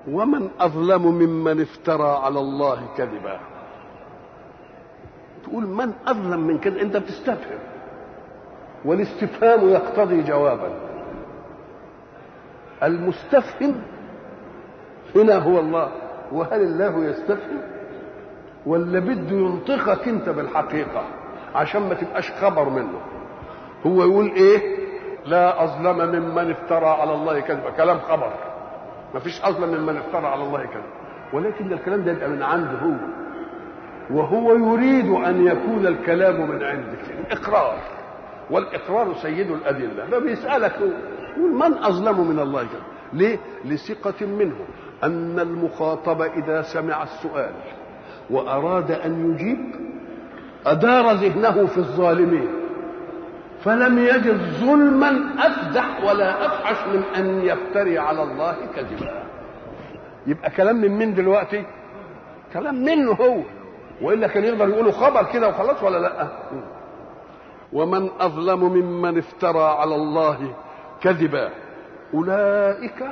ومن اظلم ممن افترى على الله كذبا تقول من اظلم من كذا انت بتستفهم والاستفهام يقتضي جوابا المستفهم هنا هو الله وهل الله يستفهم ولا بده ينطقك انت بالحقيقه عشان ما تبقاش خبر منه هو يقول ايه لا اظلم ممن افترى على الله كذبا كلام خبر ما فيش اظلم ممن افترى على الله كذبا ولكن الكلام ده يبقى من عنده هو وهو يريد ان يكون الكلام من عندك اقرار والاقرار سيد الادله فبيسالك هو يقول من اظلم من الله كذبا ليه لثقه منه ان المخاطب اذا سمع السؤال واراد ان يجيب ادار ذهنه في الظالمين فلم يجد ظلما افدح ولا افحش من ان يفتري على الله كذبا يبقى كلام من مين دلوقتي كلام منه هو والا كان يقدر يقولوا خبر كده وخلاص ولا لا ومن اظلم ممن افترى على الله كذبا اولئك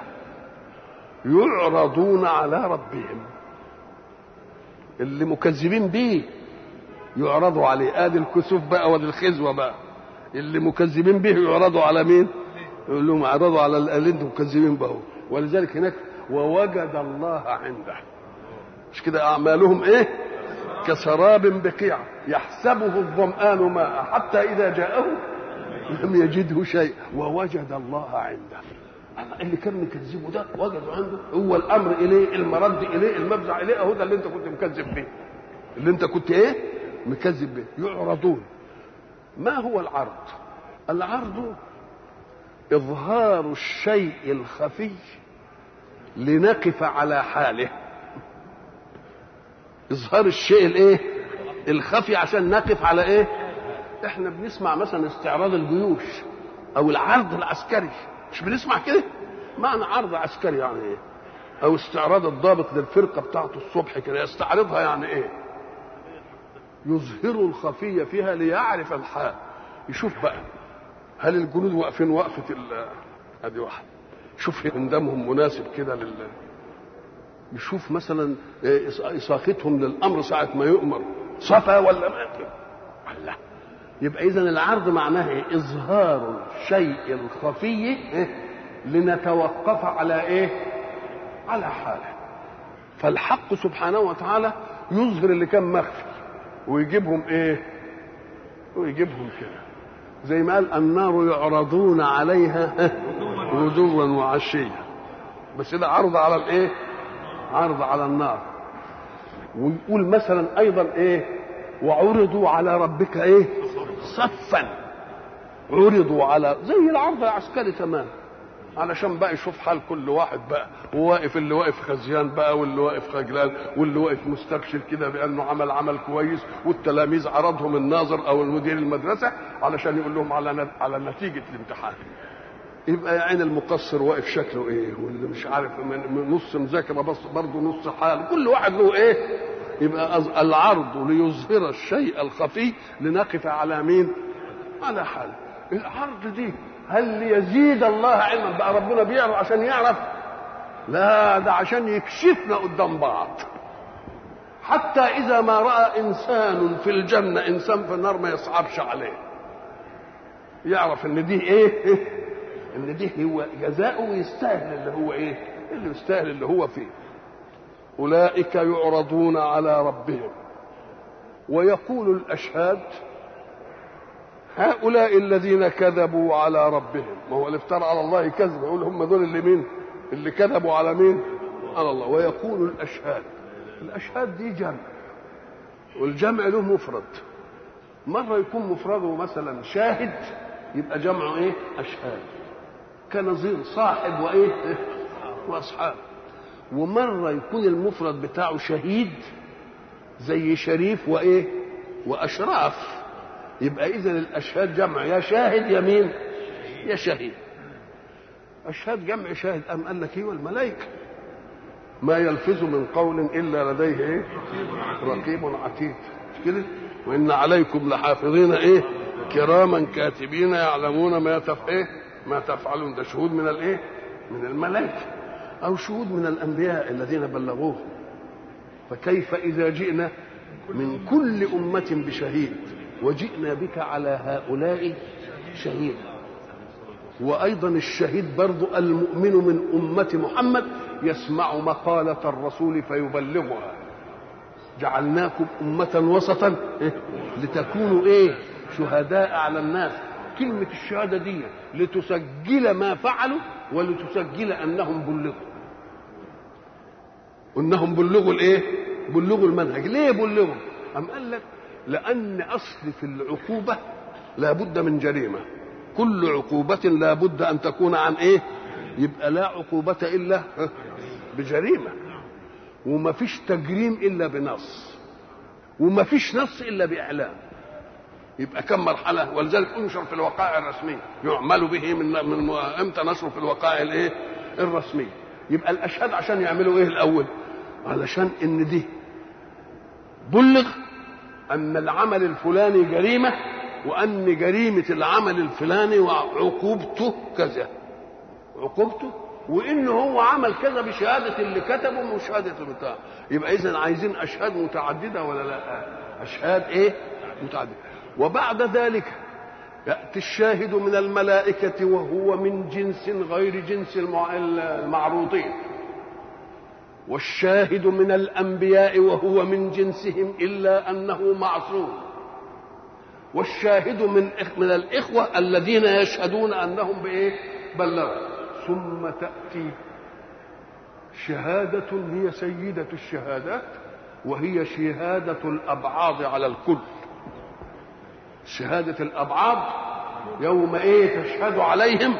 يعرضون على ربهم اللي مكذبين بيه يعرضوا عليه ادي الكسوف بقى وادي الخزوه بقى اللي مكذبين به يعرضوا على مين يقول لهم اعرضوا على اللي انتم مكذبين به ولذلك هناك ووجد الله عنده مش كده اعمالهم ايه كسراب بقيع يحسبه الظمآن ماء حتى إذا جاءه لم يجده شيء ووجد الله عنده اللي كان مكذبه ده وجده عنده هو الامر اليه المرد اليه المفزع اليه اهو ده اللي انت كنت مكذب به اللي انت كنت ايه مكذب به يعرضون ما هو العرض العرض اظهار الشيء الخفي لنقف على حاله اظهار الشيء الايه الخفي عشان نقف على ايه احنا بنسمع مثلا استعراض الجيوش او العرض العسكري مش بنسمع كده معنى عرض عسكري يعني ايه او استعراض الضابط للفرقه بتاعته الصبح كده يستعرضها يعني ايه يظهر الخفية فيها ليعرف الحال يشوف بقى هل الجنود واقفين وقفة ال ادي واحد شوف اندمهم مناسب كده لل يشوف مثلا إساقتهم للأمر ساعة ما يؤمر صفا ولا ما لا يبقى إذا العرض معناه إيه؟ إظهار الشيء الخفي إيه؟ لنتوقف على إيه؟ على حاله فالحق سبحانه وتعالى يظهر اللي كان مخفي ويجيبهم ايه ويجيبهم كده زي ما قال النار يعرضون عليها غدوا وعشيا بس ده عرض على الايه عرض على النار ويقول مثلا ايضا ايه وعرضوا على ربك ايه صفا عرضوا على زي العرض العسكري تمام علشان بقى يشوف حال كل واحد بقى وواقف اللي واقف خزيان بقى واللي واقف خجلان واللي واقف مستبشر كده بانه عمل عمل كويس والتلاميذ عرضهم الناظر او المدير المدرسه علشان يقول لهم على على نتيجه الامتحان يبقى يا عين المقصر واقف شكله ايه واللي مش عارف من نص مذاكره بس برضه نص حال كل واحد له ايه يبقى العرض ليظهر الشيء الخفي لنقف على مين على حاله العرض دي هل ليزيد الله علما بقى ربنا بيعرف عشان يعرف لا ده عشان يكشفنا قدام بعض حتى اذا ما راى انسان في الجنه انسان في النار ما يصعبش عليه يعرف ان دي ايه ان دي هو جزاؤه ويستاهل اللي هو ايه اللي يستاهل اللي هو فيه اولئك يعرضون على ربهم ويقول الاشهاد هؤلاء الذين كذبوا على ربهم ما هو اللي افترى على الله كذب يقول هم دول اللي مين اللي كذبوا على مين على الله ويقول الاشهاد الاشهاد دي جمع والجمع له مفرد مرة يكون مفرده مثلا شاهد يبقى جمعه ايه اشهاد كنظير صاحب وايه واصحاب ومرة يكون المفرد بتاعه شهيد زي شريف وايه واشراف يبقى اذا الاشهاد جمع يا شاهد يا مين يا شهيد اشهاد جمع شاهد ام قال لك ايه والملائكه ما يلفظ من قول الا لديه ايه رقيب عتيد مش كده وان عليكم لحافظين ايه كراما كاتبين يعلمون ما تف ايه ما تفعلون ده شهود من الايه من الملائكه أو شهود من الأنبياء الذين بلغوه فكيف إذا جئنا من كل أمة بشهيد وجئنا بك على هؤلاء شهيدا وأيضا الشهيد برضو المؤمن من أمة محمد يسمع مقالة الرسول فيبلغها جعلناكم أمة وسطا لتكونوا إيه شهداء على الناس كلمة الشهادة دي لتسجل ما فعلوا ولتسجل أنهم بلغوا انهم بلغوا الايه بلغوا المنهج ليه بلغوا ام قال لك لان اصل في العقوبه لابد من جريمه كل عقوبه لابد ان تكون عن ايه يبقى لا عقوبه الا بجريمه وما فيش تجريم الا بنص وما فيش نص الا باعلام يبقى كم مرحله ولذلك انشر في الوقائع الرسميه يعمل به من من امتى نشره في الوقائع الايه الرسميه يبقى الاشهاد عشان يعملوا ايه الاول علشان ان دي بلغ ان العمل الفلاني جريمه وان جريمه العمل الفلاني وعقوبته كذا عقوبته وان هو عمل كذا بشهاده اللي كتبه وشهاده بتاع يبقى اذا عايزين اشهاد متعدده ولا لا اشهاد ايه متعدده وبعد ذلك ياتي الشاهد من الملائكه وهو من جنس غير جنس المعروضين والشاهد من الانبياء وهو من جنسهم الا انه معصوم والشاهد من من الاخوه الذين يشهدون انهم بايه بلغوا ثم تاتي شهاده هي سيده الشهادات وهي شهاده الابعاض على الكل شهاده الابعاض يوم ايه تشهد عليهم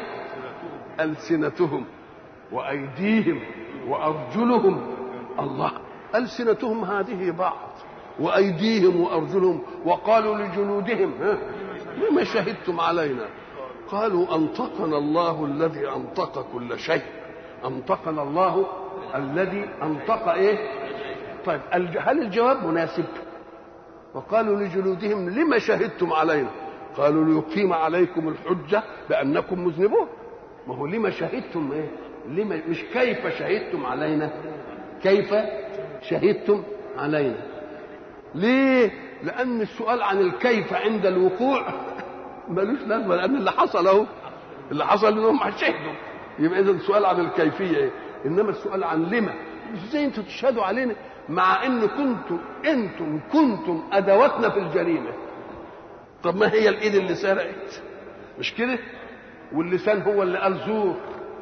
السنتهم وايديهم وارجلهم الله السنتهم هذه بعض وايديهم وارجلهم وقالوا لجلودهم لما شهدتم علينا قالوا انطقنا الله الذي انطق كل شيء انطقنا الله الذي انطق ايه طيب هل الجواب مناسب وقالوا لجلودهم لما شهدتم علينا قالوا ليقيم عليكم الحجه بانكم مذنبون ما هو لما شهدتم ايه لما مش كيف شهدتم علينا كيف شهدتم علينا ليه لان السؤال عن الكيف عند الوقوع ملوش لازمه لان اللي حصل اهو اللي حصل انهم شهدوا يبقى اذا السؤال عن الكيفيه ايه انما السؤال عن لما ازاي انتوا تشهدوا علينا مع ان كنتم انتم كنتم ادواتنا في الجريمه طب ما هي الايد اللي سرقت مش كده واللسان هو اللي قال زور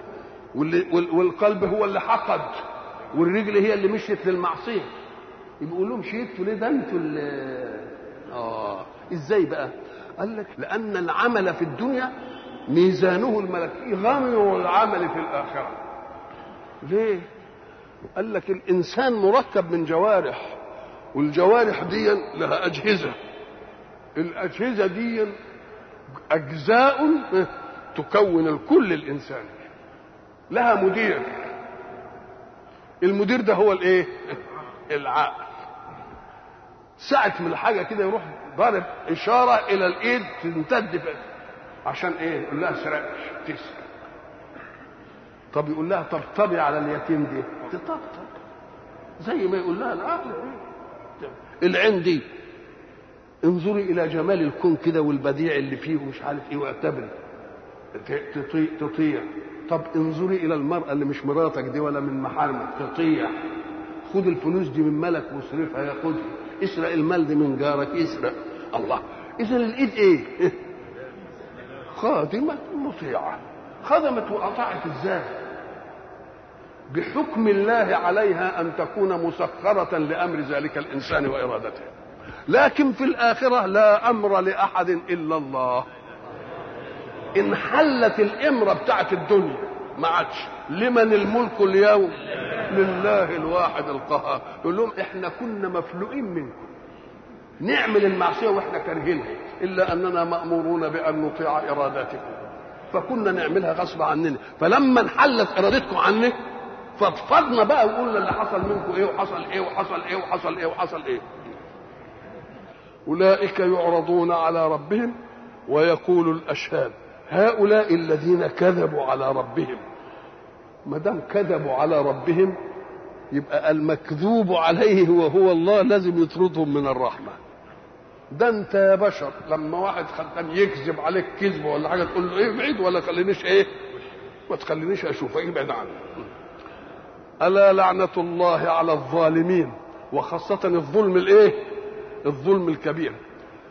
والقلب هو اللي حقد والرجل هي اللي مشيت للمعصيه يبقى يقول لهم شهدتوا ليه ده انتوا اللي اه ازاي بقى قال لك لان العمل في الدنيا ميزانه الملكي غمر العمل في الاخره ليه قال لك الانسان مركب من جوارح والجوارح دي لها اجهزه الاجهزه دي اجزاء تكون الكل الانساني لها مدير المدير ده هو الايه العقل ساعة من الحاجة كده يروح ضارب إشارة إلى الإيد تمتد عشان إيه؟ يقول لها سرقش تسرق طب يقول لها طبطبي على اليتيم دي تطبطب زي ما يقول لها العقل العين دي انظري إلى جمال الكون كده والبديع اللي فيه ومش عارف إيه واعتبري تطيع تطيع طب انظري الى المراه اللي مش مراتك دي ولا من محارمك تطيع خد الفلوس دي من ملك واصرفها ياخدها اسرق المال دي من جارك اسرق الله اذا الايد ايه خادمة مطيعة خدمت وأطاعت ازاي بحكم الله عليها أن تكون مسخرة لأمر ذلك الإنسان وإرادته لكن في الآخرة لا أمر لأحد إلا الله انحلت الامرة بتاعت الدنيا ما عادش لمن الملك اليوم لله الواحد القهار يقول لهم احنا كنا مفلوقين منكم نعمل المعصيه واحنا كارهينها الا اننا مامورون بان نطيع اراداتكم فكنا نعملها غصب عننا فلما انحلت ارادتكم عنه فضفضنا بقى وقلنا اللي حصل منكم ايه وحصل ايه وحصل ايه وحصل ايه وحصل ايه اولئك يعرضون على ربهم ويقول الاشهاد هؤلاء الذين كذبوا على ربهم ما دام كذبوا على ربهم يبقى المكذوب عليه وهو الله لازم يطردهم من الرحمه ده انت يا بشر لما واحد خدام يكذب عليك كذب ولا حاجه تقول له ايه ابعد ولا خلينيش ايه ما تخلينيش اشوفك ابعد عني الا لعنه الله على الظالمين وخاصه الظلم الايه الظلم الكبير